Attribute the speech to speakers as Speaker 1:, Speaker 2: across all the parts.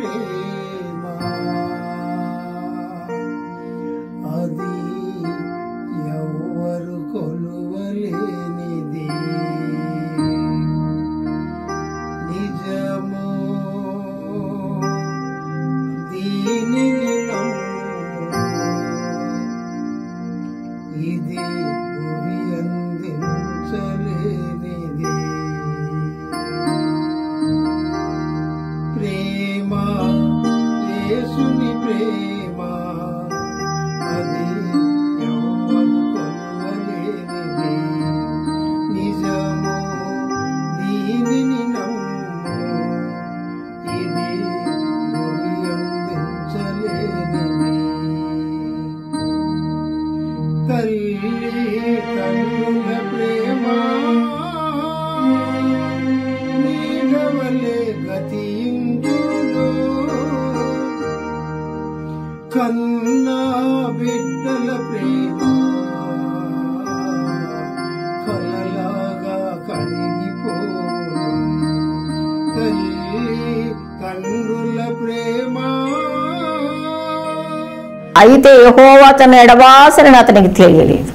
Speaker 1: ప్రేమ అది ఎవరు కొలువలేనిది నిజము దీనిని నమ్ము ఇది భువి అందించలేనిది ప్రేమ యేసుని ప్రేమ అది ఎవ్వరు కొలవలేనిది నిజము దీనిని నమ్ము ఇది భువి అందించలేనిది తల్లి కన్నుల ప్రేమ నీడవలే గతించును కన్నా బిడ్డల ప్రేమ కలలాగా కరిగిపోను తల్లి కన్నుల ప్రేమ
Speaker 2: అయితే యెహోవా అతను ఎడబాసనని అతనికి తెలియలేదు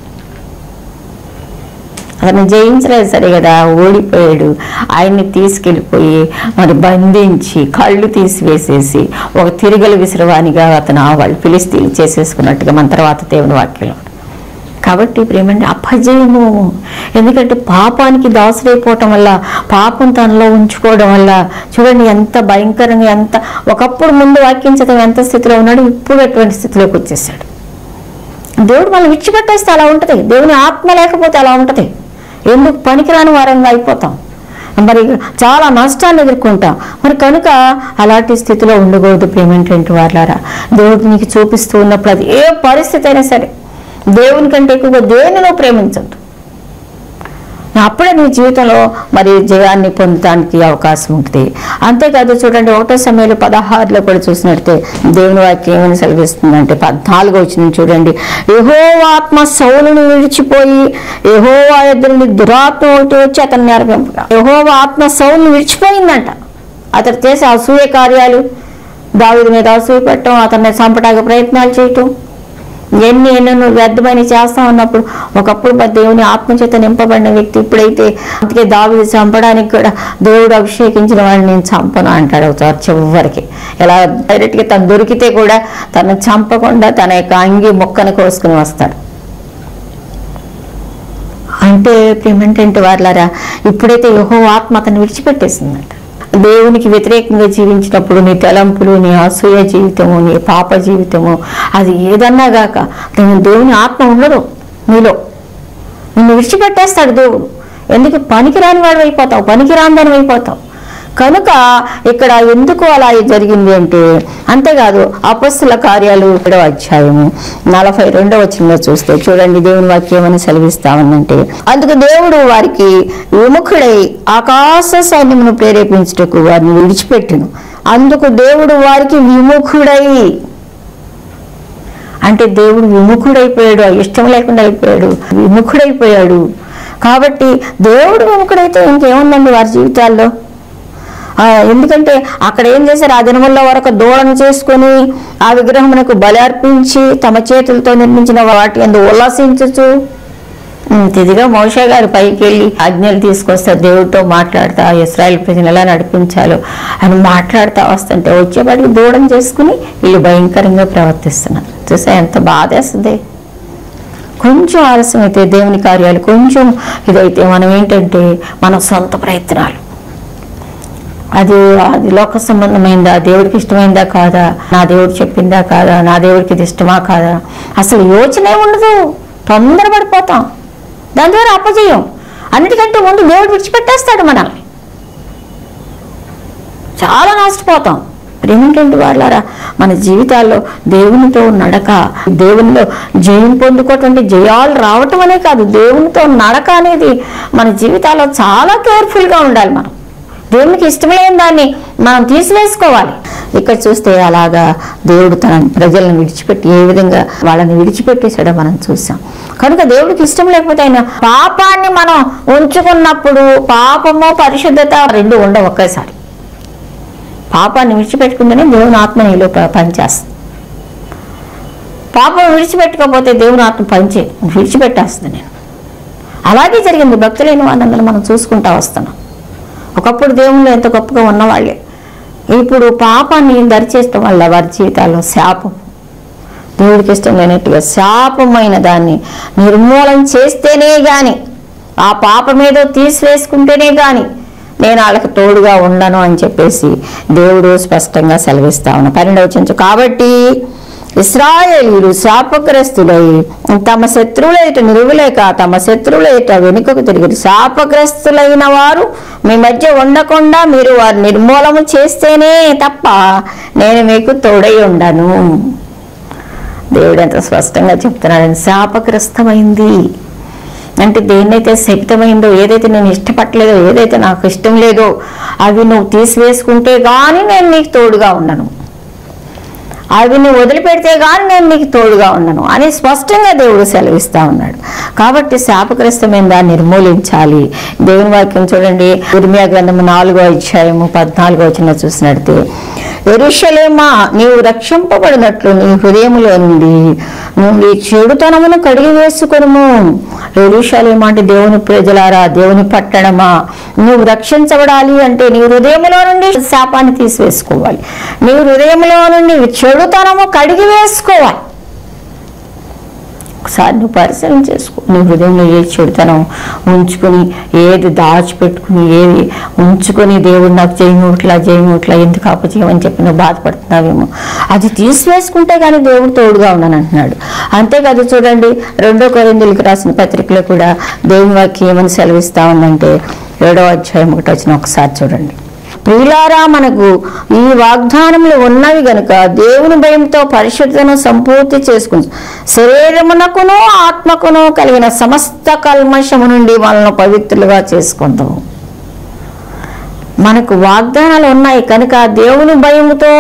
Speaker 2: అతను జయించలేదు సరే కదా ఓడిపోయాడు ఆయన్ని తీసుకెళ్ళిపోయి మరి బంధించి కళ్ళు తీసివేసేసి ఒక తిరిగల విసిరవానిగా అతను ఆ వాళ్ళు ఫిలిస్తీన్లు చేసేసుకున్నట్టుగా మన తర్వాత దేవుని వాక్యంలో కాబట్టి ప్రేమండి అపజయము ఎందుకంటే పాపానికి దాసుడైపోవటం వల్ల పాపం తనలో ఉంచుకోవడం వల్ల చూడండి ఎంత భయంకరంగా ఎంత ఒకప్పుడు ముందు వాక్యం చదవం ఎంత స్థితిలో ఉన్నాడు ఇప్పుడు ఎటువంటి స్థితిలోకి వచ్చేసాడు దేవుడు మనం విడిచిపెట్టేస్తే అలా ఉంటుంది దేవుని ఆత్మ లేకపోతే అలా ఉంటుంది ఎందుకు పనికిరాని వారంగా అయిపోతాం మరి చాలా నష్టాన్ని ఎదుర్కొంటాం మరి కనుక అలాంటి స్థితిలో ఉండకూడదు ప్రేమేంటంటే వాళ్ళారా దేవుడు నీకు చూపిస్తూ ఉన్నప్పుడు అది ఏ పరిస్థితి అయినా సరే దేవుని కంటే ఎక్కువగా దేన్ని నువ్వు ప్రేమించద్దు అప్పుడే నీ జీవితంలో మరి జయాన్ని పొందడానికి అవకాశం ఉంటుంది అంతేకాదు చూడండి ఒకటో సమయంలో పదహారులో కూడా చూసినట్టే దేవుని వాక్యం ఏమని సెలవిస్తుందంటే పద్నాలుగో వచ్చిన చూడండి యహోవాత్మ సౌలును విడిచిపోయి యహోవా ఎదురుని దురాత్మ ఒకటి వచ్చి అతన్ని నేర్పింపగా యహోవా ఆత్మ సౌలును విడిచిపోయిందంట అతడు చేసే అసూయ కార్యాలు దావిది మీద అసూయ పెట్టడం అతన్ని చంపడానికి ప్రయత్నాలు చేయటం ఎన్ని ఎన్నో నువ్వు వ్యర్థమైన చేస్తా ఉన్నప్పుడు ఒకప్పుడు మరి దేవుని ఆత్మచేత నింపబడిన వ్యక్తి ఇప్పుడైతే అందుకే దావిది చంపడానికి కూడా దేవుడు అభిషేకించిన వాడిని నేను చంపను అంటాడు ఒకసారి చివరికి ఎలా డైరెక్ట్గా తను దొరికితే కూడా తను చంపకుండా తన యొక్క అంగి మొక్కను కోసుకుని వస్తాడు అంటే ప్రేమేంటంటే వాళ్ళారా ఇప్పుడైతే యహో ఆత్మ అతను విడిచిపెట్టేసిందంట దేవునికి వ్యతిరేకంగా జీవించినప్పుడు నీ తలంపులు నీ అసూయ జీవితము నీ పాప జీవితము అది ఏదన్నా గాక నేను దేవుని ఆత్మ ఉండదు నీలో నిన్ను విడిచిపెట్టేస్తాడు దేవుడు ఎందుకు పనికిరాని వాడు అయిపోతావు పనికిరాందని అయిపోతావు కనుక ఇక్కడ ఎందుకు అలా జరిగింది అంటే అంతేకాదు అపస్సుల కార్యాలు ఏడవ అధ్యాయము నలభై రెండవ వచనంలో చూస్తే చూడండి దేవుని వాక్యం అని సెలవిస్తా ఉందంటే అందుకు దేవుడు వారికి విముఖుడై ఆకాశ సైన్యమును ప్రేరేపించుటకు వారిని విడిచిపెట్టును అందుకు దేవుడు వారికి విముఖుడై అంటే దేవుడు విముఖుడైపోయాడు ఇష్టం లేకుండా అయిపోయాడు విముఖుడైపోయాడు కాబట్టి దేవుడు విముఖుడైతే ఇంకేముందండి వారి జీవితాల్లో ఆ, ఎందుకంటే అక్కడ ఏం చేశారు ఆ దినముల్లో వరకు దూడను చేసుకొని ఆ విగ్రహమునకు బలి అర్పించి తమ చేతులతో నిర్మించిన వాటి అందు ఉల్లాసించచ్చు ఉమ్, తిదిగా మోషే గారు పైకి వెళ్ళి ఆజ్ఞలు తీసుకొస్తారు దేవుడితో మాట్లాడతా ఇస్రాయల్ ప్రజలు ఎలా నడిపించాలో అని మాట్లాడుతూ వస్తుంటే వచ్చేపాటికి దూడం చేసుకుని వీళ్ళు భయంకరంగా ప్రవర్తిస్తున్నారు చూసా ఎంత బాధేస్తుంది కొంచెం ఆలస్యం అయితే దేవుని కార్యాలు కొంచెం ఇదైతే మనం ఏంటంటే మన సొంత ప్రయత్నాలు అది అది లోక సంబంధమైందా దేవుడికి ఇష్టమైందా కాదా నా దేవుడు చెప్పిందా కాదా నా దేవుడికి ఇది ఇష్టమా కాదా అసలు యోచనే ఉండదు తొందరపడిపోతాం దాని ద్వారా అపజయం అన్నిటికంటే ముందు దేవుడు విడిచిపెట్టేస్తాడు మనల్ని చాలా నష్టపోతాం ప్రేమించండి వాళ్ళారా మన జీవితాల్లో దేవునితో నడక దేవునిలో జయం పొందుకోవటం జయాలు రావటం అనే కాదు దేవునితో నడక అనేది మన జీవితాల్లో చాలా కేర్ఫుల్గా ఉండాలి మనం దేవునికి ఇష్టమైన దాన్ని మనం తీసివేసుకోవాలి ఇక్కడ చూస్తే అలాగా దేవుడు తన ప్రజలను విడిచిపెట్టి ఏ విధంగా వాళ్ళని విడిచిపెట్టేసాడో మనం చూసాం కనుక దేవుడికి ఇష్టం లేకపోతే ఆయన పాపాన్ని మనం ఉంచుకున్నప్పుడు పాపము పరిశుద్ధత రెండు ఉండవు ఒకేసారి పాపాన్ని విడిచిపెట్టుకుంటేనే దేవుని ఆత్మ నీలో ప- పనిచేస్తుంది పాపం విడిచిపెట్టుకోకపోతే దేవుని ఆత్మ పనిచే విడిచిపెట్టేస్తుంది నేను అలాగే జరిగింది భక్తులైన వాళ్ళందరూ మనం చూసుకుంటా వస్తున్నాం ఒకప్పుడు దేవుళ్ళు ఎంత గొప్పగా ఉన్నవాళ్ళే ఇప్పుడు పాపాన్ని దరిచేయటం వల్ల వారి జీవితాల్లో శాపం దేవుడికి ఇష్టం లేనట్టుగా శాపమైన దాన్ని నిర్మూలన చేస్తేనే గాని ఆ పాపమేదో తీసివేసుకుంటేనే గాని నేను వాళ్ళకి తోడుగా ఉండను అని చెప్పేసి దేవుడు స్పష్టంగా సెలవిస్తా ఉన్నా పన్నెండవ కాబట్టి ఇస్రాయేలీలు శాపగ్రస్తులై తమ శత్రువుల ఎటు నిలువలేక తమ శత్రువుల ఎట వెనుకకు తిరిగి శాపగ్రస్తులైన వారు మీ మధ్య ఉండకుండా మీరు వారు నిర్మూలన చేస్తేనే తప్ప నేను మీకు తోడై ఉండను దేవుడు ఎంత స్పష్టంగా చెప్తున్నాడు శాపగ్రస్తమైంది అంటే దేన్నైతే శక్తమైందో ఏదైతే నేను ఇష్టపడలేదో ఏదైతే నాకు ఇష్టం లేదో అవి నువ్వు తీసివేసుకుంటే కానీ నేను నీకు తోడుగా ఉండను అవి నువ్వు వదిలిపెడితే కానీ నేను నీకు తోడుగా ఉండను అని స్పష్టంగా దేవుడు సెలవిస్తా ఉన్నాడు కాబట్టి శాపగ్రస్తమైన దాన్ని నిర్మూలించాలి దేవుని వాక్యం చూడండి ఉర్మియా గ్రంథము నాలుగో అధ్యాయము పద్నాలుగో వచ్చిన చూసినట్టే ఎరుషలేమా నీవు రక్షింపబడినట్లు నీ హృదయములో నుండి నువ్వు నీ చెడుతనమును కడిగి వేసుకొనుము ఎరుషలేమా అంటే దేవుని ప్రజలారా దేవుని పట్టణమా నువ్వు రక్షించబడాలి అంటే నీ హృదయములో నుండి శాపాన్ని తీసివేసుకోవాలి నీ హృదయంలో నుండి చెడుతనము కడిగి వేసుకోవాలి ఒకసారి నువ్వు పరిశీలన చేసుకో నీ హృదయంలో ఏ చెడుతనం ఉంచుకొని ఏది దాచిపెట్టుకుని ఏది ఉంచుకొని దేవుడు నాకు చేయమూట్లా చేయమూట్లా ఎందుకు అపజయమని చెప్పి నువ్వు బాధపడుతున్నావేమో అది తీసివేసుకుంటే కానీ దేవుడు తోడుగా ఉన్నాను అంటున్నాడు అంతేకాదు చూడండి రెండో కొరిందులకు రాసిన పత్రికలో కూడా దేవుని వాక్యం ఏమని సెలవిస్తా ఉందంటే ఏడో అధ్యాయం ఒకటి వచ్చిన ఒకసారి చూడండి ప్రియులారా మనకు ఈ వాగ్దానములు ఉన్నవి గనుక దేవుని భయంతో పరిశుద్ధను సంపూర్తి చేసుకుని శరీరమునకును ఆత్మకును కలిగిన సమస్త కల్మషము నుండి మనల్ని పవిత్రులుగా చేసుకుందాం మనకు వాగ్దానాలు ఉన్నాయి కనుక దేవుని భయముతో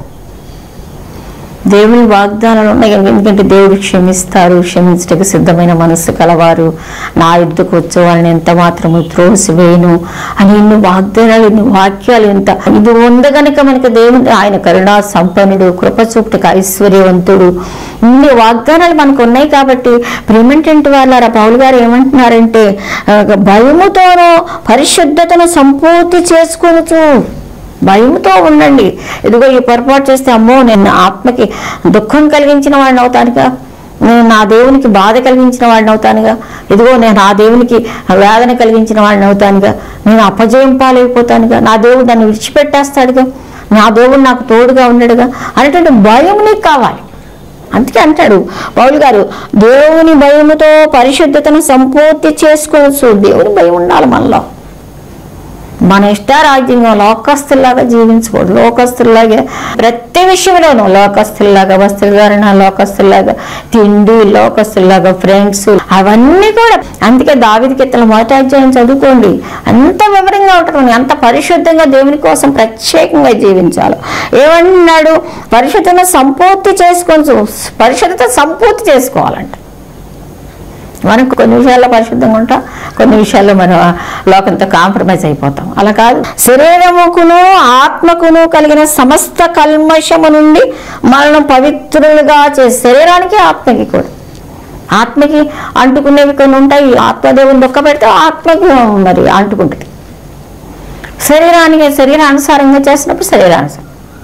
Speaker 2: దేవుని వాగ్దానాలు ఉన్నాయి కనుక ఎందుకంటే దేవుడు క్షమిస్తారు క్షమించటకు సిద్ధమైన మనస్సు కలవారు నా యుద్ధకు వచ్చే వాళ్ళని ఎంత మాత్రము త్రోసివేయను అని ఇన్ని వాగ్దానాలు ఇన్ని వాక్యాలు ఎంత ఇది ఉంది కనుక మనకి దేవుడు ఆయన కరుణా సంపన్నుడు కృప చూపుటకు ఐశ్వర్యవంతుడు ఇన్ని వాగ్దానాలు మనకు ఉన్నాయి కాబట్టి ప్రేమేంటంటే వాళ్ళ పౌలు గారు ఏమంటున్నారంటే ఆ, భయముతోనూ పరిశుద్ధతను సంపూర్తి చేసుకొనుచు భయంతో ఉండండి ఇదిగో ఈ పొరపాటు చేస్తే అమ్మో నేను నా ఆత్మకి దుఃఖం కలిగించిన వాడిని అవుతానుగా నేను నా దేవునికి బాధ కలిగించిన వాడిని అవుతానుగా ఇదిగో నేను నా దేవునికి వేదన కలిగించిన వాడిని అవుతానుగా నేను అపజయం పాలైపోతానుగా నా దేవుడు నన్ను విడిచిపెట్టేస్తాడుగా నా దేవుడు నాకు తోడుగా ఉన్నాడుగా అనేటువంటి భయం నీకు కావాలి అందుకే అంటాడు పౌలు గారు దేవుని భయముతో పరిశుద్ధతను సంపూర్తి చేసుకోవచ్చు దేవుని భయం ఉండాలి మనలో మన ఇష్టారాజ్యంగా లోకస్తుల్లాగా జీవించకూడదు లోకస్తుల్లాగా ప్రతి విషయంలోనూ లోకస్తుల్లాగా వస్త్రధారణ లోకస్తుల్లాగా తిండి లోకస్తుల్లాగా ఫ్రెండ్స్ అవన్నీ కూడా అందుకే దావిది కీర్తన మొదటి అధ్యాయం చదువుకోండి అంత వివరంగా ఉంటుంది అంత పరిశుద్ధంగా దేవుని కోసం ప్రత్యేకంగా జీవించాలి ఏమన్నాడు పరిశుద్ధత సంపూర్తి చేసుకోవచ్చు పరిశుద్ధత సంపూర్తి చేసుకోవాలంట మనం కొన్ని విషయాల్లో పరిశుద్ధంగా ఉంటాం కొన్ని విషయాల్లో మనం ఆ లోకంతో కాంప్రమైజ్ అయిపోతాం అలా కాదు శరీరముకును ఆత్మకును కలిగిన సమస్త కల్మషము నుండి మనం పవిత్రులుగా చేసే శరీరానికి ఆత్మకి కూడా ఆత్మకి అంటుకునేవి కొన్ని ఉంటాయి ఆత్మదేవుని దుఃఖ పెడితే ఆత్మకి మరి అంటుకుంటుంది శరీరానికి శరీరానుసారంగా చేసినప్పుడు శరీరానుసారం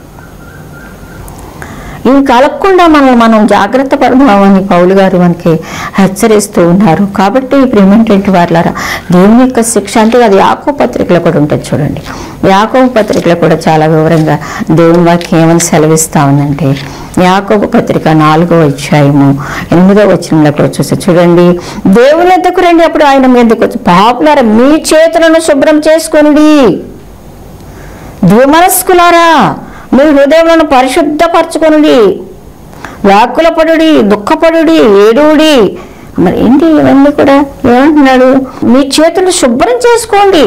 Speaker 2: ఇవి కలగకుండా మనల్ని మనం జాగ్రత్త పడదామని పౌలు గారు మనకి హెచ్చరిస్తూ ఉన్నారు కాబట్టి ఇప్పుడు ఏమిటంటే వారులారా దేవుని యొక్క శిక్ష అంటే అది యాకో పత్రికలో కూడా ఉంటుంది చూడండి యాకో పత్రికలో కూడా చాలా వివరంగా దేవుని వాక్యం ఏమని సెలవిస్తా ఉందంటే యాకోబు పత్రిక నాలుగో అధ్యాయము ఎనిమిదో వచనంలో కూడా చూస్తే చూడండి దేవుని ఎద్దకు రండి అప్పుడు ఆయన మీదకు వచ్చి పాపులారా మీ చేతులను శుభ్రం చేసుకోండి ద్విమనస్కులారా మీ హృదయములను పరిశుద్ధపరచుకొనుడి వ్యాకులపడుడి దుఃఖపడుడి ఏడుడి మరి ఏంటి ఇవన్నీ కూడా ఏమంటున్నాడు మీ చేతులు శుభ్రం చేసుకోండి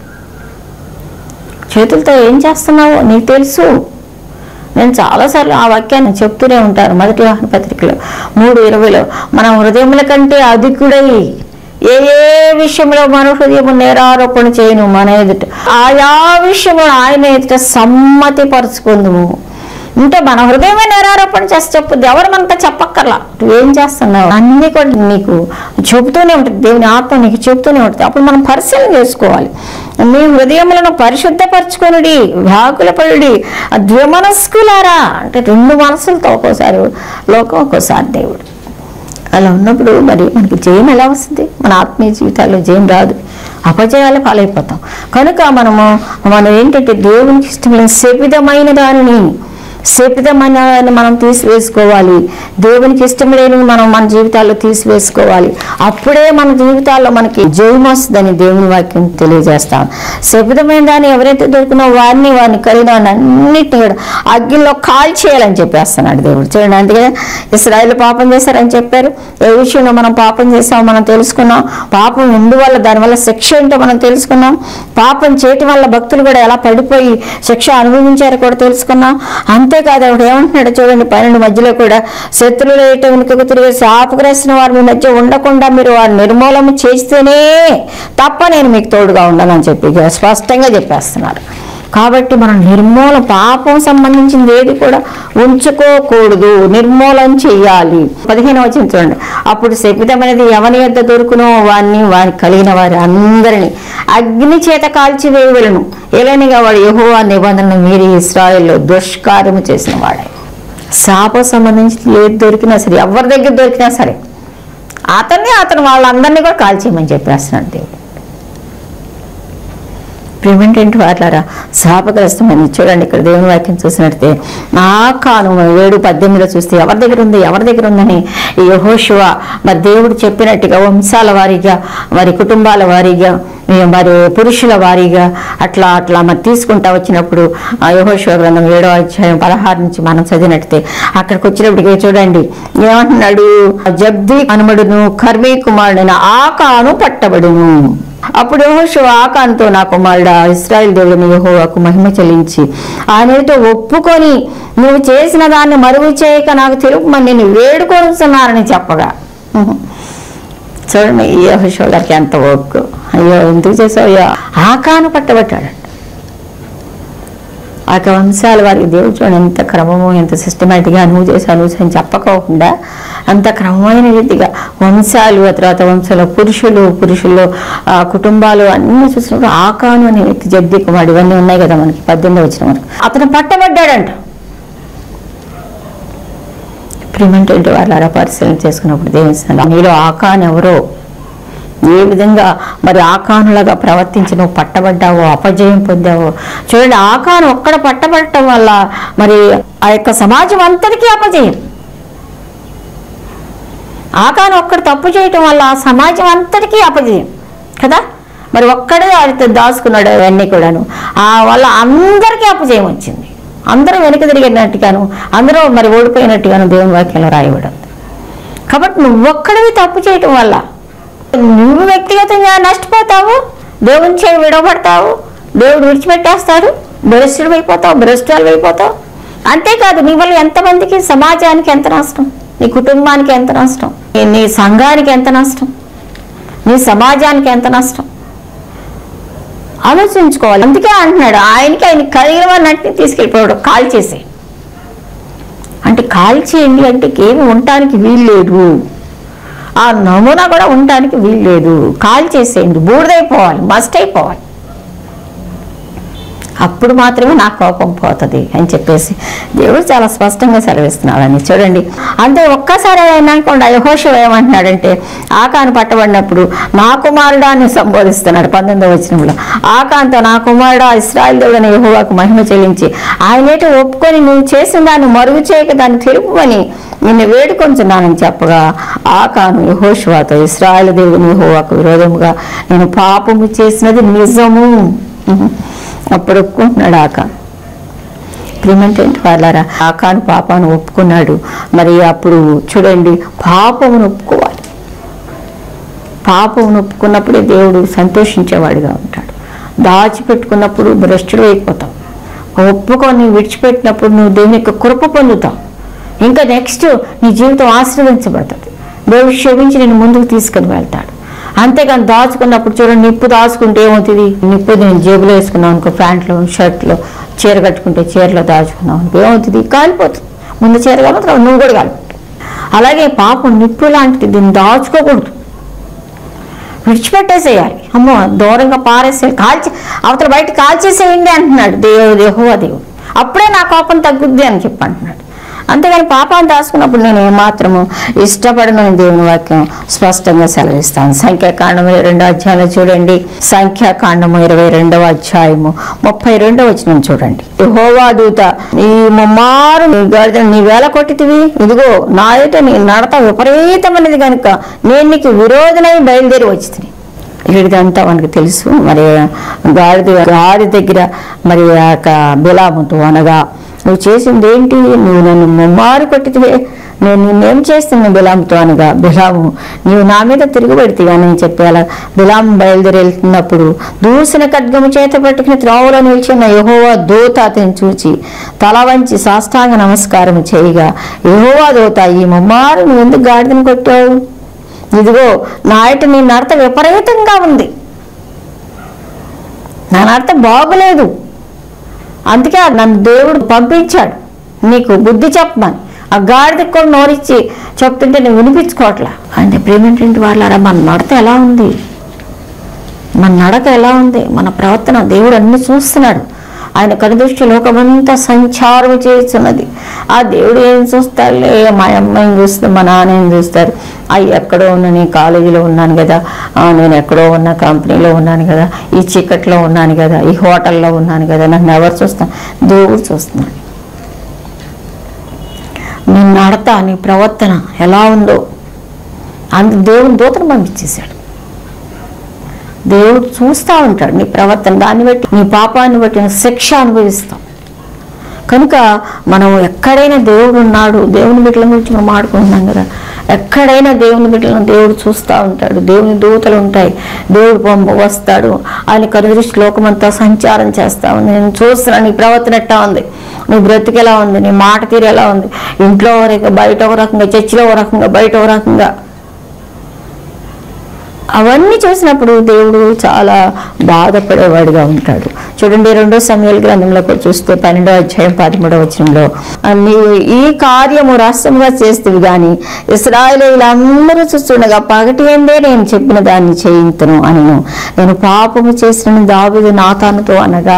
Speaker 2: చేతులతో ఏం చేస్తున్నావో నీకు తెలుసు నేను చాలాసార్లు ఆ వాక్యాన్ని చెప్తూనే ఉంటాను మొదటి వాహన పత్రికలో మూడు ఇరవైలో మన హృదయముల కంటే అధికుడై ఏ ఏ విషయంలో మన హృదయం నేరారోపణ చేయను మన ఎదుట ఆయా విషయంలో ఆయన ఎదుట సమ్మతి పరుచుకుందుము అంటే మన హృదయమే నేరారోపణ చేసి చెప్పుద్ది ఎవరు మనతో చెప్పక్కర్లా నువ్వేం చేస్తున్నావు అన్నీ కూడా నీకు చెబుతూనే ఉంటుంది దేవుని ఆత్మ నీకు చెబుతూనే ఉంటుంది అప్పుడు మనం పరిశీలన చేసుకోవాలి మీ హృదయములను పరిశుద్ధపరచుకొనుడి వ్యాకులపడుడి ద్విమనస్కులారా అంటే రెండు మనసులతో ఒక్కోసారి లోకం ఒక్కోసారి దేవుడు అలా ఉన్నప్పుడు మరి మనకి జయం ఎలా వస్తుంది మన ఆత్మీయ జీవితాల్లో జయం రాదు అపజయాలు పాలైపోతాం కనుక మనము మనం ఏంటంటే దేవునికి ఇష్టమైన శపితమైన దానిని శపితమైన దాన్ని మనం తీసివేసుకోవాలి దేవునికి ఇష్టం లేనివి మనం మన జీవితాల్లో తీసివేసుకోవాలి అప్పుడే మన జీవితాల్లో మనకి జయం వస్తుందని దేవుని వాక్యం తెలియజేస్తాం శపితమైన దాన్ని ఎవరైతే దొరికినో వారిని వారిని కలిగిన అన్నిటిని కూడా అగ్గిలో కాల్ చేయాలని చెప్పేస్తున్నాడు దేవుడు చూడండి అందుకే ఇస్రాయల్ పాపం చేశారని చెప్పారు ఏ విషయంలో మనం పాపం చేసామో మనం తెలుసుకున్నాం పాపం ఎందువల్ల దానివల్ల శిక్ష ఏంటో మనం తెలుసుకున్నాం పాపం చేయటం వల్ల భక్తులు కూడా ఎలా పడిపోయి శిక్ష అనుభవించారో కూడా తెలుసుకున్నాం అంతేకాదు ఆవిడ ఏమంటున్నాడు చూడండి పన్నెండు మధ్యలో కూడా శత్రువులు ఏటకు తిరిగి శాపగ్రసిన వారి మీ మధ్య ఉండకుండా మీరు వారిని నిర్మూలన చేస్తేనే తప్ప నేను మీకు తోడుగా ఉండనని చెప్పి ఇక స్పష్టంగా చెప్పేస్తున్నారు కాబట్టి మనం నిర్మూల పాపం సంబంధించింది ఏది కూడా ఉంచుకోకూడదు నిర్మూలన చెయ్యాలి పదిహేను వచ్చిన చూడండి అప్పుడు శపితమైనది ఎవని యొద్ద దొరుకునో వారిని వారి కలిగిన వారి అందరిని అగ్ని చేత కాల్చివేయవలను ఏలైనగా వాడు యెహోవా నిబంధనను మీరి ఇస్రాయల్లో దుష్కార్యము చేసిన వాడే శాపం సంబంధించి ఏది దొరికినా సరే ఎవరి దగ్గర దొరికినా సరే అతన్ని అతను వాళ్ళందరినీ కూడా కాల్చేయమని చెప్పేస్తున్నాడు దేవుడు ప్రివెంటెంట్ వాట్లారా శాపగ్రస్తమని చూడండి ఇక్కడ దేవుని వాక్యం చూసినట్టే ఆ కాలం ఏడు పద్దెనిమిదిలో చూస్తే ఎవరి దగ్గర ఉంది ఎవరి దగ్గర ఉందని ఈ యెహోషువ మరి దేవుడు చెప్పినట్టుగా వంశాల వారీగా మరి కుటుంబాల వారీగా ఈ మరి పురుషుల వారీగా అట్లా అట్లా మరి తీసుకుంటా వచ్చినప్పుడు ఆ యెహోషువ గ్రంథం ఏడో అధ్యాయం పదహారు నుంచి మనం చదివినట్టే అక్కడికి వచ్చినప్పటికీ చూడండి ఏమంటున్నాడు జబ్ది అనుమడును కర్మీ కుమారుడైన ఆకాను పట్టబడును అప్పుడు యెహోషువ ఆకాంతో నా కుమారుడా ఇస్రాయల్ దేవుని యెహోవాకు మహిమ చెల్లించి ఆయనతో ఒప్పుకొని నువ్వు చేసిన దాన్ని మరుగు చేయక నాకు తెలుపమని నేను వేడుకొనుతున్నానని చెప్పగా చూడండి ఈ యెహోషువ గారికి ఎంత ఒప్పు అయ్యో ఎందుకు చేసావు అయ్యో ఆకాను పట్టబట్టాడు ఆ యొక్క వంశాల వారికి దేవుడు చూడండి ఎంత క్రమము ఎంత సిస్టమేటిక్గా నువ్వు చేసావు నువ్వు అని చెప్పకోకుండా అంత క్రమమైన రీతిగా వంశాలు ఆ తర్వాత వంశంలో పురుషులు పురుషుల్లో ఆ కుటుంబాలు అన్ని చూసినప్పుడు ఆకాను అనే వ్యక్తి జగ్ది కుమారుడు ఇవన్నీ ఉన్నాయి కదా మనకి పద్దెనిమిది వచ్చిన వరకు అతను పట్టబడ్డాడంట ప్రిమెంటెంట్ వాళ్ళ పరిశీలన చేసుకున్నప్పుడు దేవుని మీలో ఆకాన్ ఎవరో ఏ విధంగా మరి ఆకానులాగా ప్రవర్తించి నువ్వు పట్టబడ్డావో అపజయం పొందావో చూడండి ఆకాను ఒక్కడ పట్టబడటం వల్ల మరి ఆ యొక్క సమాజం అంతటికీ అపజయం ఆకాను ఒక్కడ తప్పు చేయటం వల్ల ఆ సమాజం అంతటికీ అపజయం కదా మరి ఒక్కడే ఆయన దాచుకున్నాడు అవన్నీ కూడాను ఆ వల్ల అందరికీ అపజయం వచ్చింది అందరూ వెనక తిరిగినట్టుగాను అందరూ మరి ఓడిపోయినట్టుగాను దేవుని వాక్యంలో రాయబడింది కాబట్టి నువ్వు ఒక్కడివి తప్పు చేయటం వల్ల నువ్వు వ్యక్తిగతంగా నష్టపోతావు దేవుని చేయి విడవబడతావు దేవుడు విడిచిపెట్టేస్తాడు భ్రష్టుడు అయిపోతావు భ్రష్టాలు అయిపోతావు అంతేకాదు నీ వల్ల ఎంతమందికి సమాజానికి ఎంత నష్టం నీ కుటుంబానికి ఎంత నష్టం నీ- నీ సంఘానికి ఎంత నష్టం నీ సమాజానికి ఎంత నష్టం ఆలోచించుకోవాలి అందుకే అంటున్నాడు ఆయనకి ఆయన కలిగిన వారిని తీసుకెళ్ళిపోయాడు కాల్ చేసి అంటే కాల్ చేయండి అంటే ఏమి ఉండటానికి వీలు లేదు ఆ నమూనా కూడా ఉండటానికి వీలు లేదు కాల్ చేసేయండి బూడిదైపోవాలి మస్ట్ అయిపోవాలి అప్పుడు మాత్రమే నా కోపం పోతుంది అని చెప్పేసి దేవుడు చాలా స్పష్టంగా సెలవిస్తున్నాడని చూడండి అంతే ఒక్కసారి అయినాకుండా యహోషం ఏమంటున్నాడంటే ఆకాను పట్టబడినప్పుడు నా కుమారుడా అని సంబోధిస్తున్నాడు పంతొమ్మిదో వచనంలో ఆకాంతో నా కుమారుడా ఇస్రాయల్ దేవుడని యహోవాకు మహిమ చెల్లించి ఆయనేటి ఒప్పుకొని నువ్వు చేసిన దాన్ని మరుగు చేయక దాన్ని తెలుపుమని నిన్ను వేడుకొంచున్నానని చెప్పగా ఆకాను యహోషువాతో ఇస్రాయల్ దేవుని యహోవాకు విరోధముగా నేను పాపము చేసినది నిజము అప్పుడు ఒప్పుకుంటున్నాడు ఆకాన్ ప్రిమెంటెంట్ వాళ్ళారా ఆకాను పాపాను ఒప్పుకున్నాడు మరి అప్పుడు చూడండి పాపమును ఒప్పుకోవాలి పాపమును ఒప్పుకున్నప్పుడే దేవుడు సంతోషించేవాడిగా ఉంటాడు దాచిపెట్టుకున్నప్పుడు భ్రష్టుడు అయిపోతావు ఒప్పుకొని విడిచిపెట్టినప్పుడు నువ్వు దేవుని యొక్క కృప పొందుతావు ఇంకా నెక్స్ట్ నీ జీవితం ఆశీర్వదించబడుతుంది దేవుడు క్షమించి నేను ముందుకు తీసుకుని వెళ్తాడు అంతేగాని దాచుకున్నప్పుడు చూడండి నిప్పు దాచుకుంటే ఏమవుతుంది నిప్పు నేను జేబులో వేసుకున్నాం అనుకో ప్యాంట్లో షర్ట్లో చీర కట్టుకుంటే చీరలో దాచుకున్నాం అనుకో ఏమవుతుంది కాలిపోతుంది ముందు చీర కావాలి తర్వాత నువ్వు కూడా కాలి అలాగే పాపం నిప్పు లాంటిది దీన్ని దాచుకోకూడదు విడిచిపెట్టేసేయాలి అమ్మో దూరంగా పారేసే కాల్చి అవతల బయట కాల్చేసేయండి అంటున్నాడు దేవుడు దేహోవా దేవుడు అప్పుడే నా కోపం తగ్గుద్ది అని చెప్పి అంటున్నాడు అంతేగాని పాపాన్ని దాచుకున్నప్పుడు నేను ఏమాత్రము ఇష్టపడను దేవుని వాక్యం స్పష్టంగా సెలవిస్తాను సంఖ్యాకాండము ఇరవై రెండో అధ్యాయంలో చూడండి సంఖ్యాకాండము ఇరవై రెండవ అధ్యాయము ముప్పై రెండవ వచనం చూడండి యెహోవా దూత ఈ ముమ్మారు నీ గాడిదను నీ వేల కొట్టితివి ఇదిగో నా ఎదుట నీ నడత విపరీతమైనది కనుక నేను నీకు విరోధనై బయలుదేరి వచ్చింది ఇదంతా మనకు తెలుసు మరి గాడిద గాడి దగ్గర మరి ఆ యొక్క బిలాముతో అనగా నువ్వు చేసింది ఏంటి నువ్వు నన్ను ముమ్మారు కొట్టితే నేను నిన్నేం చేస్తున్నాను బిలాముతో అనగా బిలాము నీవు నా మీద తిరుగుబడితే అని చెప్పి అలా బిలాము బయలుదేరి వెళ్తున్నప్పుడు దూసిన ఖడ్గము చేత పట్టుకుని త్రోవలో నిలిచిన యహోవా దూత అతని చూచి తల వంచి సాష్టాంగ నమస్కారం చేయగా యహోవా దూత ఈ ముమ్మారు నువ్వు ఎందుకు గాడిదను కొట్టావు ఇదిగో నా ఇటు నీ నడత విపరీతంగా ఉంది నా నడత బాగులేదు అందుకే నన్ను దేవుడు పంపించాడు నీకు బుద్ధి చెప్పమని ఆ గాడిదకి కూడా నోరిచ్చి చెప్తుంటే నేను వినిపించుకోవట్లా అంటే ప్రేమేంటి వాళ్ళారా మన నడత ఎలా ఉంది మన నడక ఎలా ఉంది మన ప్రవర్తన దేవుడు అన్ని చూస్తున్నాడు ఆయన కనుదృష్టి లోకమంతా సంచారం చేస్తున్నది ఆ దేవుడు ఏం చూస్తాడులే మా అమ్మాయిని చూస్తే మా నాన్న ఏం చూస్తారు అయ్యి ఎక్కడో ఉన్నా నేను కాలేజీలో ఉన్నాను కదా ఆ, నేను ఎక్కడో ఉన్న కంపెనీలో ఉన్నాను కదా ఈ చీకట్లో ఉన్నాను కదా ఈ హోటల్లో ఉన్నాను కదా నన్ను ఎవరు చూస్తాను దేవుడు చూస్తున్నాడు నీ నడత నీ ప్రవర్తన ఎలా ఉందో అందు దేవుని దూతను పంపించేశాడు దేవుడు చూస్తూ ఉంటాడు నీ ప్రవర్తన దాన్ని బట్టి నీ పాపాన్ని బట్టి శిక్ష అనుభవిస్తాం కనుక మనం ఎక్కడైనా దేవుడు ఉన్నాడు దేవుని బిడ్డల గురించి మనం ఆడుకుంటున్నాం కదా ఎక్కడైనా దేవుని బిడ్డలను దేవుడు చూస్తూ ఉంటాడు దేవుని దూతలు ఉంటాయి దేవుడు పంప వస్తాడు ఆయన కనుదృష్టి లోకమంతా సంచారం చేస్తా ఉంది నేను చూస్తున్నాను నీ ప్రవర్తన ఎట్టా ఉంది నీ బ్రతికి ఎలా ఉంది నీ మాట తీరు ఎలా ఉంది ఇంట్లో ఒక రకంగా బయట ఒక రకంగా చర్చిలో ఒక రకంగా బయట ఒక రకంగా అవన్నీ చూసినప్పుడు దేవుడు చాలా బాధపడేవాడిగా ఉంటాడు చూడండి రెండో సమయాల గ్రంథంలో కూడా చూస్తే పన్నెండో అధ్యాయం పదమూడవ వచనంలో "ఆ, నీవు ఈ కార్యము రాష్ట్రంగా చేస్తేవి గాని ఇస్రాయలీలందరూ చూస్తుండగా పగటి ఎందే నేను చెప్పిన దాన్ని చేయింతును అనను నేను పాపము చేసిన దావిదు నాతానుతో అనగా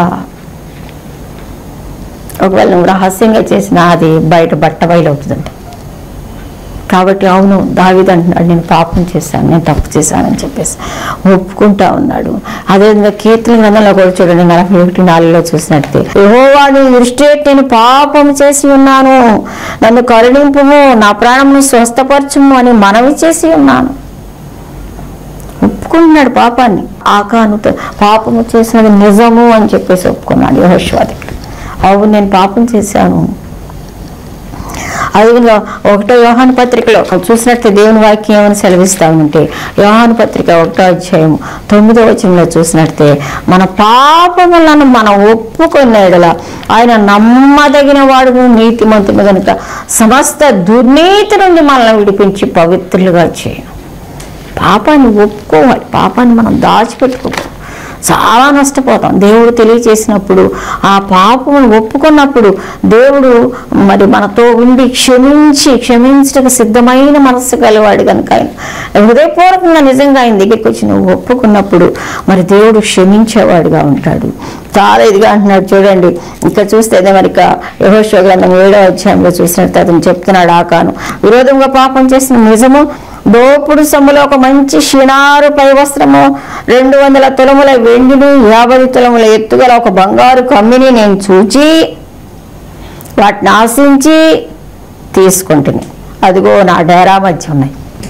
Speaker 2: ఒకవేళ నువ్వు రహస్యంగా చేసిన అది బయట బట్ట బయలవుతుందంట కాబట్టి అవును దావిది అంటున్నాడు నేను పాపం చేశాను నేను తప్పు చేశానని చెప్పేసి ఒప్పుకుంటా ఉన్నాడు అదేవిధంగా కీర్తన గ్రంథంలో కూడా చూడండి నలభై ఒకటి నాలుగులో చూసినట్టే యెహోవా నీ దృష్టి నేను పాపం చేసి ఉన్నాను నన్ను కరుణింపుము నా ప్రాణమును స్వస్థపరచుము అని మనవి చేసి ఉన్నాను ఒప్పుకుంటున్నాడు పాపాన్ని ఆకానుతో పాపము చేసినది నిజము అని చెప్పేసి ఒప్పుకున్నాడు యహోశ్వా దగ్గర అవును నేను పాపం చేశాను అదేవిధంగా ఒకటో యోహాను పత్రికలో చూసినట్టు దేవుని వాక్యం ఏమని సెలవిస్తా ఉంటే యోహాను పత్రిక ఒకటో అధ్యాయం తొమ్మిదో వచనంలో చూసినట్టే మన పాపములను మనం ఒప్పుకున్న ఎడల ఆయన నమ్మదగిన వాడు నీతిమంతుడు కనుక సమస్త దుర్నీతి నుండి మనల్ని విడిపించి పవిత్రులుగా చేయను పాపాన్ని ఒప్పుకోవాలి పాపాన్ని మనం దాచిపెట్టుకోకూడదు చాలా నష్టపోతాం దేవుడు తెలియచేసినప్పుడు ఆ పాపమును ఒప్పుకున్నప్పుడు దేవుడు మరి మనతో ఉండి క్షమించి క్షమించడానికి సిద్ధమైన మనస్సు కలివాడు కనుక ఆయన హృదయపూర్వకంగా నిజంగా ఆయన దగ్గరికి వచ్చి నువ్వు ఒప్పుకున్నప్పుడు మరి దేవుడు క్షమించేవాడుగా ఉంటాడు చాలా ఇదిగా అంటున్నాడు చూడండి ఇక్కడ చూస్తే అదే మరి యహోశో గ్రంథం ఏడో అధ్యాయంలో చూసినట్టు అతను చెప్తున్నాడు ఆకాను విరోధంగా పాపం చేసిన నిజము దోపుడు సొమ్ములో ఒక మంచి షినారు పై వస్త్రము రెండు వందల తులముల వెండిని యాభై తులముల ఎత్తుగల ఒక బంగారు కమ్మిని నేను చూచి వాటిని ఆశించి తీసుకుంటుని అదిగో నా డేరా మధ్య ఉన్నాయి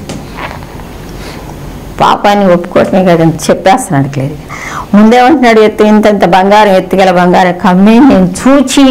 Speaker 2: పాపాన్ని ఒప్పుకోవటమే కదండి చెప్పేస్తున్నాడు క్లియర్ ముందేమంటున్నాడు ఎత్తు ఇంతంత బంగారం ఎత్తుగల బంగారం కమ్మి నేను చూచి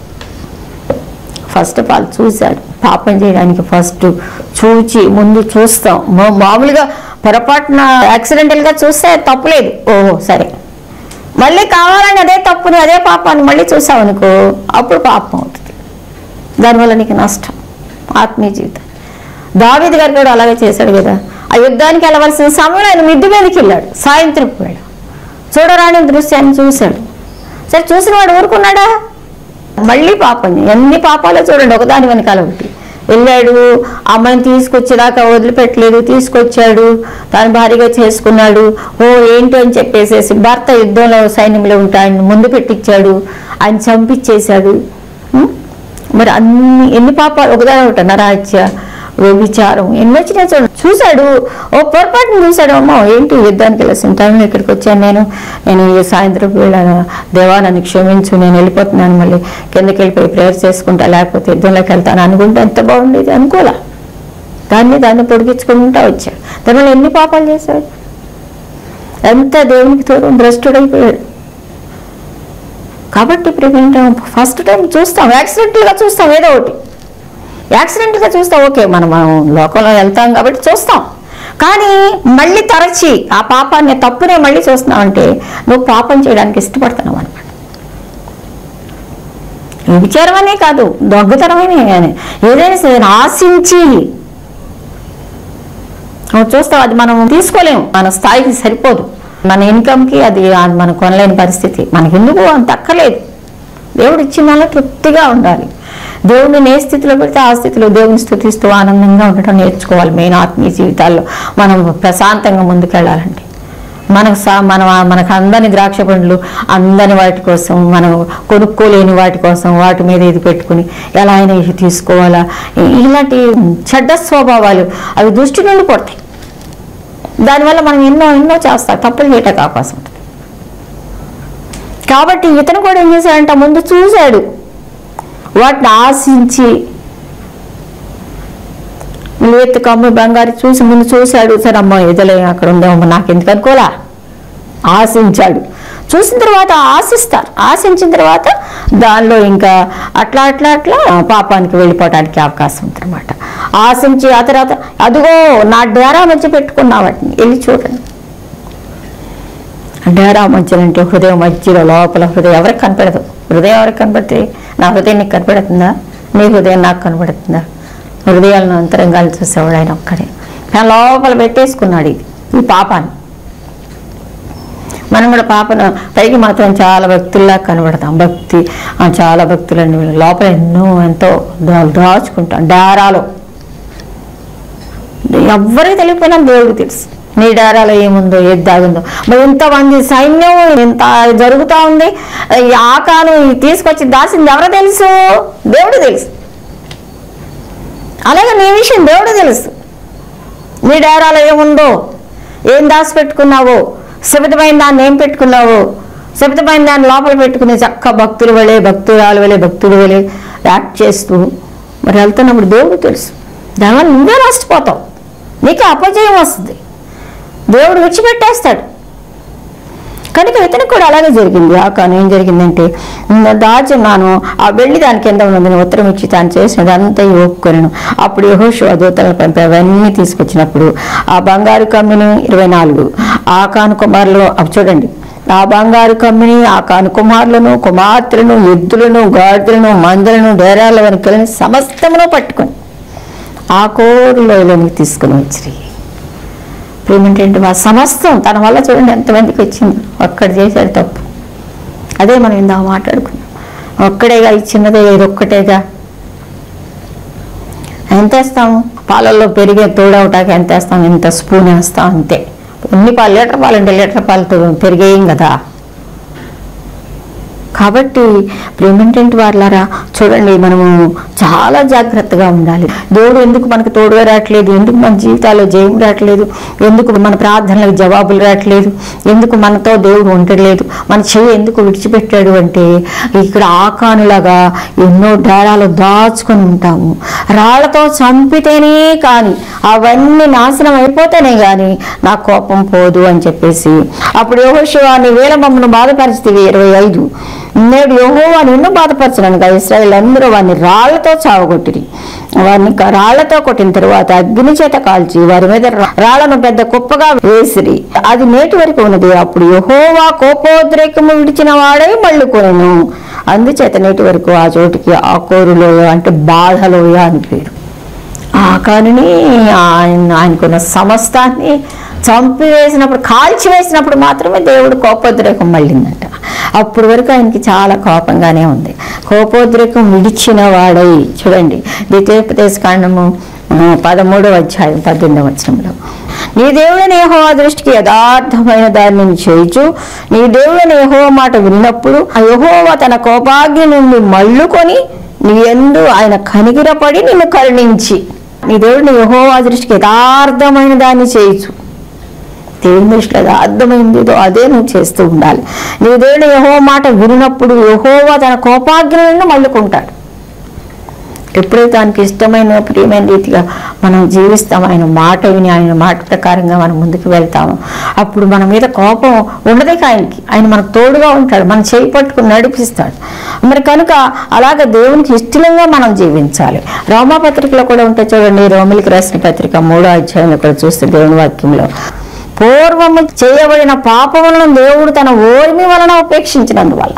Speaker 2: ఫస్ట్ ఆఫ్ ఆల్ చూశాడు పాపం చేయడానికి ఫస్ట్ చూచి ముందు చూస్తాం మా- మామూలుగా పొరపాటున యాక్సిడెంటల్గా చూస్తే తప్పులేదు ఓహో సరే మళ్ళీ కావాలని అదే తప్పుని అదే పాపాన్ని మళ్ళీ చూసావు అనుకో అప్పుడు పాపం అవుతుంది దానివల్ల నీకు నష్టం ఆత్మీయ జీవితం దావీది గారు కూడా అలాగే చేశాడు కదా ఆ యుద్ధానికి వెళ్ళవలసిన సమయంలో ఆయన మిద్ది మీదకి వెళ్ళాడు సాయంత్రం వేళ చూడరాని దృశ్యాన్ని చూశాడు సరే చూసిన వాడు ఊరుకున్నాడా మళ్ళీ పాపం ఎన్ని పాపాలో చూడండి ఒకదాని వెనకాల ఒకటి వెళ్ళాడు అమ్మాయిని తీసుకొచ్చేదాకా వదిలిపెట్టలేదు తీసుకొచ్చాడు తాను భారీగా చేసుకున్నాడు ఓ ఏంటి అని చెప్పేసేసి భర్త యుద్ధంలో సైన్యంలో ఉంటే ఆయన ముందు పెట్టించాడు ఆయన చంపించేశాడు ఉం? మరి అన్ని ఎన్ని పాపాలు ఒకదాని ఒకటి నరహత్య వ్యభిచారం ఎన్ని వచ్చినాయి చూడండి చూశాడు ఓ పొరపాటును చూశాడు అమ్మో ఏంటి యుద్ధానికి వెళ్ళాల్సిన టైంలో ఇక్కడికి వచ్చాను నేను నేను ఈ సాయంత్రం వేళ దేవా నన్ను క్షమించు నేను వెళ్ళిపోతున్నాను మళ్ళీ కిందకి వెళ్ళిపోయి ప్రేయర్ చేసుకుంటా లేకపోతే యుద్ధంలోకి వెళ్తాను అనుకుంటే ఎంత బాగుండేది అనుకోలే దాన్ని దాన్ని పొడిగించుకుంటా వచ్చాడు దానివల్ల ఎన్ని పాపాలు చేశాడు ఎంత దేవునికి తోడు భ్రష్టుడైపోయాడు కాబట్టి ప్రివెంట్ ఫస్ట్ టైం చూస్తాం యాక్సిడెంటల్గా చూస్తాం ఏదో ఒకటి యాక్సిడెంట్గా చూస్తాం ఓకే మనం మనం లోకంలో వెళ్తాం కాబట్టి చూస్తాం కానీ మళ్ళీ తరచి ఆ పాపాన్ని తప్పునే మళ్ళీ చూస్తున్నావు అంటే నువ్వు పాపం చేయడానికి ఇష్టపడుతున్నావు అనమాట విచారం అనే కాదు దొంగతనమనే కానీ ఏదైనా సరే ఆశించి నువ్వు చూస్తావు అది మనం తీసుకోలేము మన స్థాయికి సరిపోదు మన ఇన్కమ్కి అది మనం కొనలేని పరిస్థితి మనకి ఎందుకు అంత అక్కర్లేదు దేవుడు ఇచ్చిన దానిలో తృప్తిగా ఉండాలి దేవుడిని ఏ స్థితిలో పెడితే ఆ స్థితిలో దేవుని స్థుతిస్తూ ఆనందంగా ఉండటం నేర్చుకోవాలి మెయిన్ ఆత్మీయ జీవితాల్లో మనం ప్రశాంతంగా ముందుకెళ్ళాలంటే మనకు సా మన మనకు అందని ద్రాక్ష పండ్లు అందని వాటి కోసం మనం కొనుక్కోలేని వాటి కోసం వాటి మీద ఇది పెట్టుకుని ఎలా అయినా ఇది తీసుకోవాలా ఇ- ఇలాంటి చెడ్డ స్వభావాలు అవి దృష్టి నుండి పడతాయి దానివల్ల మనం ఎన్నో ఎన్నో చేస్తాం తప్పులు చేయటకు అవకాశం ఉంటుంది కాబట్టి ఇతను కూడా ఏం చేశాడంట ముందు చూశాడు వాటిని ఆశించి లేత కమ్మ బంగారు చూసి ముందు చూశాడు సరే అమ్మ ఎదలే అక్కడ ఉందేమో నాకు ఎందుకు అనుకోలా ఆశించాడు చూసిన తర్వాత ఆశిస్తారు ఆశించిన తర్వాత దానిలో ఇంకా అట్లా అట్లా అట్లా పాపానికి వెళ్ళిపోవడానికి అవకాశం ఉందన్నమాట ఆశించి ఆ తర్వాత అదిగో నా డేరా మధ్య పెట్టుకున్నా వాటిని వెళ్ళి చూడండి డేరా మధ్యలో అంటే హృదయం మధ్యలో లోపల హృదయం ఎవరికి కనపడదు హృదయం ఎవరికి కనపడితే నా హృదయం నీకు కనపడుతుందా నీ హృదయం నాకు కనపడుతుందా హృదయాలను అంతరంగాలు చూసేవాడు ఆయన ఒక్కడే ఆయన లోపల పెట్టేసుకున్నాడు ఇది ఈ పాపాన్ని మనం కూడా పాపను పైకి మాత్రం చాలా భక్తుల్లా కనబడతాం భక్తి ఆ, చాలా భక్తులని లోపల ఎన్నో ఎంతో దా- దాచుకుంటాం డారాలో ఎవ్వరికి తెలియపోయినా దేవుడికి తెలుసు నీ డారాలో ఏముందో ఏది దాగుందో మరి ఇంతమంది సైన్యం ఇంత జరుగుతూ ఉంది ఈ ఆకాను తీసుకొచ్చి దాసింది ఎవరో తెలుసు దేవుడు తెలుసు అలాగే నీ విషయం దేవుడు తెలుసు నీ డేరాలో ఏముందో ఏం దాచిపెట్టుకున్నావో శబితమైన దాన్ని ఏం పెట్టుకున్నావో శబితమైన దాన్ని లోపల పెట్టుకుని చక్క భక్తులు వలే భక్తురాలు వలే భక్తులు వలే యాక్ట్ చేస్తూ మరి వెళ్తున్నప్పుడు దేవుడు తెలుసు దానివల్ల నువ్వే నష్టపోతావు నీకు అపజయం వస్తుంది దేవుడు విడిచిపెట్టేస్తాడు కనుక ఇతనికి కూడా అలాగే జరిగింది ఆ కాను ఏం జరిగిందంటే "ఉమ్, దాచున్నాను ఆ వెళ్ళి దాని కింద ఉన్నదని ఉత్తరం ఇచ్చి తాను చేసినది అంతా ఒప్పుకొనను అప్పుడు యహోషు దూతలను పంపి అవన్నీ తీసుకొచ్చినప్పుడు ఆ బంగారు కమ్మిని ఇరవై నాలుగు ఆ కాను కుమారులు అవి చూడండి ఆ బంగారు కమ్మిని ఆ కాను కుమారులను కుమార్తెలను ఎద్దులను గాడిదలను మందలను డేరాల వెనుకలను సమస్తమును పట్టుకొని ఆ కోరులోనికి తీసుకుని వచ్చి ప్రేమేంటంటే మా సమస్తం తన వల్ల చూడండి ఎంతమందికి వచ్చింది ఒక్కడు చేశాడు తప్పు అదే మనం ఇందా మాట్లాడుకున్నాం ఒక్కడేగా ఇచ్చినదే ఇది ఒక్కటేగా ఎంత వేస్తాము పాలల్లో పెరిగే తోడవటానికి ఎంత వేస్తాం ఎంత స్పూన్ వేస్తాం అంతే ఎన్ని పాలు లీటర్ పాలు అంటే లీటర్ పాలు పెరిగేయం కదా కాబట్టి ప్రేమేంటంటే వాళ్ళారా చూడండి మనము చాలా జాగ్రత్తగా ఉండాలి దేవుడు ఎందుకు మనకు తోడుగా రావట్లేదు ఎందుకు మన జీవితాల్లో జయం రావట్లేదు ఎందుకు మన ప్రార్థనలకు జవాబులు రావట్లేదు ఎందుకు మనతో దేవుడు ఉండట్లేదు మన చెయ్యి ఎందుకు విడిచిపెట్టాడు అంటే ఇక్కడ ఆకానులాగా ఎన్నో డేరాలు దాచుకొని ఉంటాము రాళ్లతో చంపితేనే కానీ అవన్నీ నాశనం అయిపోతేనే కానీ నా కోపం పోదు అని చెప్పేసి అప్పుడు యెహోషువాని వేల మమ్మను బాధపరిస్థితి ఇరవై ఐదు నేడు యెహోవా నిన్ను బాధపరచనగా ఇస్రాయేల్ అందరూ వారిని రాళ్లతో చావగొట్టిరి వారిని క- రాళ్లతో కొట్టిన తరువాత అగ్ని చేత కాల్చి వారి మీద రా- రాళ్లను పెద్ద కుప్పగా వేసిరి అది నేటి వరకు ఉన్నది అప్పుడు యెహోవా కోపోద్రేకము విడిచిన వాడై మళ్ళీ కొనను అందుచేత నేటి వరకు ఆ చోటికి ఆ కోరులోయ అంటే బాధలోయ అని పేరు ఆ కానుని ఆయన ఆయనకున్న సమస్తాన్ని చంపివేసినప్పుడు కాల్చి వేసినప్పుడు మాత్రమే దేవుడు కోపోద్రేకం మళ్ళిందంట అప్పుడు వరకు ఆయనకి చాలా కోపంగానే ఉంది కోపోద్రేకం విడిచిన వాడై చూడండి ద్వితీయోపదేశ కాండము ఆ, పదమూడవ అధ్యాయం పద్దెనిమిదవ వచనంలో నీ దేవుడని యెహోవా దృష్టికి యథార్థమైన దానిని చేయుచు నీ దేవుడని యెహోవా మాట విన్నప్పుడు ఆ యెహోవా తన కోపాగ్ని నుండి మళ్ళుకొని నీ ఎందు ఆయన కనిగిరపడి నిన్ను కరుణించి నీ దేవుడిని యెహోవా దృష్టికి యథార్థమైన దాన్ని చేయుచు దేవుని దృష్టిలో అది అర్థమైంది ఏదో అదే నువ్వు చేస్తూ ఉండాలి నీ దేవుని యహో మాట వినినప్పుడు యహోవా తన కోపాగ్నులను మళ్ళుకుంటాడు ఎప్పుడైతే దానికి ఇష్టమైన ప్రియమైన రీతిగా మనం జీవిస్తాం ఆయన మాట విని ఆయన మాట ప్రకారంగా మనం ముందుకు వెళ్తాము అప్పుడు మన మీద కోపం ఉండదే ఆయనకి ఆయన మనకు తోడుగా ఉంటాడు మన చేయి పట్టుకుని నడిపిస్తాడు మరి కనుక అలాగే దేవునికి ఇష్టంగా మనం జీవించాలి రోమాపత్రికలో కూడా ఉంటే చూడండి రోమిలికి రాసిన పత్రిక మూడో అధ్యాయంలో కూడా చూస్తే దేవుని వాక్యంలో పూర్వము చేయబడిన పాపములను దేవుడు తన ఓర్మి వలన ఉపేక్షించినందువల్ల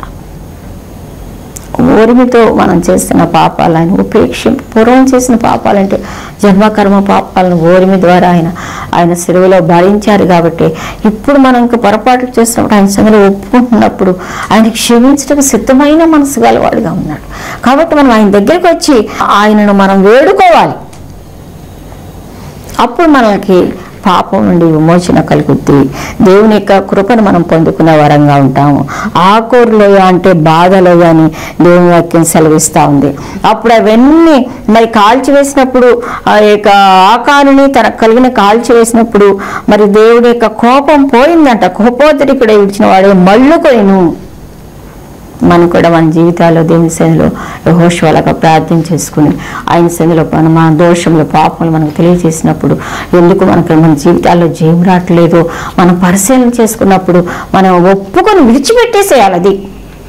Speaker 2: ఓర్మితో మనం చేస్తున్న పాపాలను ఉపేక్షి పూర్వం చేసిన పాపాలంటే జన్మకర్మ పాపాలను ఓర్మి ద్వారా ఆయన ఆయన సెలవులో భరించారు కాబట్టి ఇప్పుడు మనం ఇంకా పొరపాట్లు చేస్తున్నప్పుడు ఆయన సంగతి ఒప్పుకుంటున్నప్పుడు ఆయన క్షమించడానికి సిద్ధమైన మనసు గలవాడుగా ఉన్నాడు కాబట్టి మనం ఆయన దగ్గరికి వచ్చి ఆయనను మనం వేడుకోవాలి అప్పుడు మనకి పాపం నుండి విమోచన కలుగుద్ది దేవుని యొక్క కృపను మనం పొందుకునే వరంగా ఉంటాము ఆకూరులోయ అంటే బాధలోయ అని దేవుని వాక్యం సెలవిస్తూ ఉంది అప్పుడు అవన్నీ మరి కాల్చివేసినప్పుడు ఆ యొక్క ఆకారుని తనకు కలిగిన కాల్చివేసినప్పుడు మరి దేవుడి యొక్క కోపం పోయిందంట కోపోద్రికుడే ఇచ్చిన వాడే మళ్ళుకొయిను మనం కూడా మన జీవితాల్లో దేవుని సేనలో యహోష్వాలుగా ప్రార్థన చేసుకుని ఆయన సేనలో మన మన దోషంలో పాపములు మనకు తెలియజేసినప్పుడు ఎందుకు మనకు మన జీవితాల్లో జయం రావట్లేదు మనం పరిశీలన చేసుకున్నప్పుడు మనం ఒప్పుకొని విడిచిపెట్టేసేయాలి అది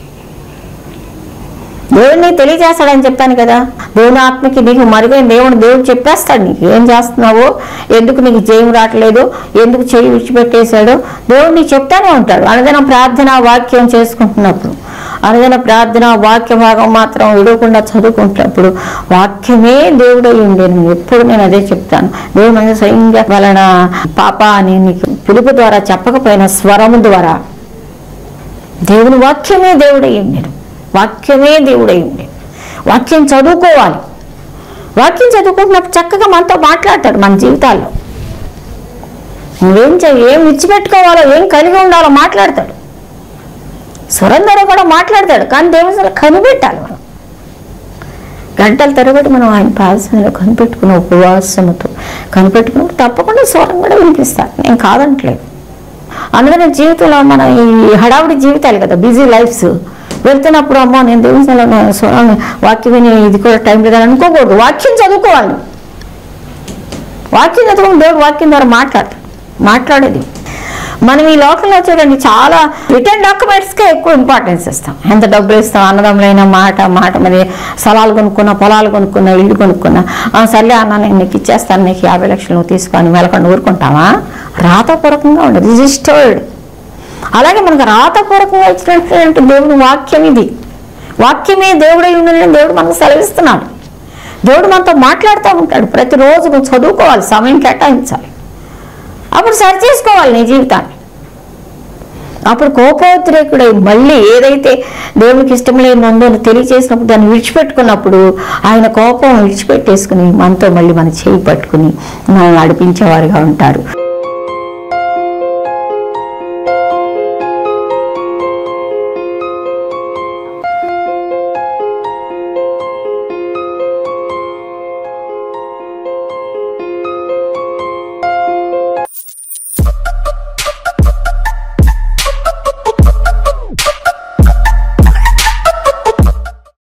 Speaker 2: దేవుడిని తెలియజేస్తాడని చెప్తాను కదా దేవుని ఆత్మకి నీకు మరుగైన దేవుడు దేవుడు చెప్పేస్తాడు నీకు ఏం చేస్తున్నావో ఎందుకు నీకు జయం రావట్లేదు ఎందుకు చేయి విడిచిపెట్టేశాడో దేవుడు నీకు చెప్తానే ఉంటాడు అనదన ప్రార్థన వాక్యం చేసుకుంటున్నప్పుడు అనదన ప్రార్థన వాక్య భాగం మాత్రం విడవకుండా చదువుకుంటున్నప్పుడు వాక్యమే దేవుడు ఉండే నేను ఎప్పుడు నేను అదే చెప్తాను దేవుడు మన స్వయంగా వలన పాప అని నీకు పిలుపు ద్వారా చెప్పకపోయిన స్వరము ద్వారా దేవుని వాక్యమే దేవుడై ఉండేను వాక్యమే దేవుడై ఉండేను వాక్యం చదువుకోవాలి వాక్యం చదువుకుంటున్నప్పుడు చక్కగా మనతో మాట్లాడతాడు మన జీవితాల్లో నువ్వేం చేయ ఏం విడిచిపెట్టుకోవాలో ఏం కలిగి ఉండాలో మాట్లాడతాడు స్వరం ద్వారా కూడా మాట్లాడతాడు కానీ దేవుని అసలు కనిపెట్టాలి మనం గంటల తరబడి మనం ఆయన పాదశంలో కనిపెట్టుకున్న ఉపవాసముతో కనిపెట్టుకున్నప్పుడు తప్పకుండా స్వరం కూడా వినిపిస్తాను నేను కాదంటలేదు అందుకని జీవితంలో మన ఈ హడావుడి జీవితాలు కదా బిజీ లైఫ్స్ వెళ్తున్నప్పుడు అమ్మో నేను దేవుని స్వరం వాక్యం విని ఇది కూడా టైం లేదని అనుకోకూడదు వాక్యం చదువుకోవాలి వాక్యం చదువుకుని దేవుడు వాక్యం ద్వారా మాట్లాడతాడు మాట్లాడేది మనం ఈ లోకంలో చూడండి చాలా రిటర్న్ డాక్యుమెంట్స్కే ఎక్కువ ఇంపార్టెన్స్ ఇస్తాం ఎంత డబ్బులు ఇస్తాం అన్నదమ్ములైన మాట మాట మరి స్థలాలు కొనుక్కున్నా పొలాలు కొనుక్కున్నా ఇల్లు కొనుక్కున్నా "ఆ, సర్లే అన్న నేను నీకు ఇచ్చేస్తాను నీకు యాభై లక్షలు నువ్వు తీసుకొని వెళ్ళకుండా ఊరుకుంటావా రాతపూర్వకంగా ఉండదు రిజిస్టర్డ్ అలాగే మనకు రాతపూర్వకంగా ఇచ్చినటువంటి దేవుని వాక్యం ఇది వాక్యమే దేవుడై ఉండాలని దేవుడు మనకు సెలవిస్తున్నాడు దేవుడు మనతో మాట్లాడుతూ ఉంటాడు ప్రతిరోజు నువ్వు చదువుకోవాలి సమయం కేటాయించాలి అప్పుడు సరి చేసుకోవాలి నీ జీవితాన్ని అప్పుడు కోపోద్రేకుడై మళ్ళీ ఏదైతే దేవునికి ఇష్టం లేని ఉందో తెలియచేసినప్పుడు దాన్ని విడిచిపెట్టుకున్నప్పుడు ఆయన కోపం విడిచిపెట్టేసుకుని మనతో మళ్ళీ మన చేయి పట్టుకుని మనం నడిపించేవారుగా ఉంటారు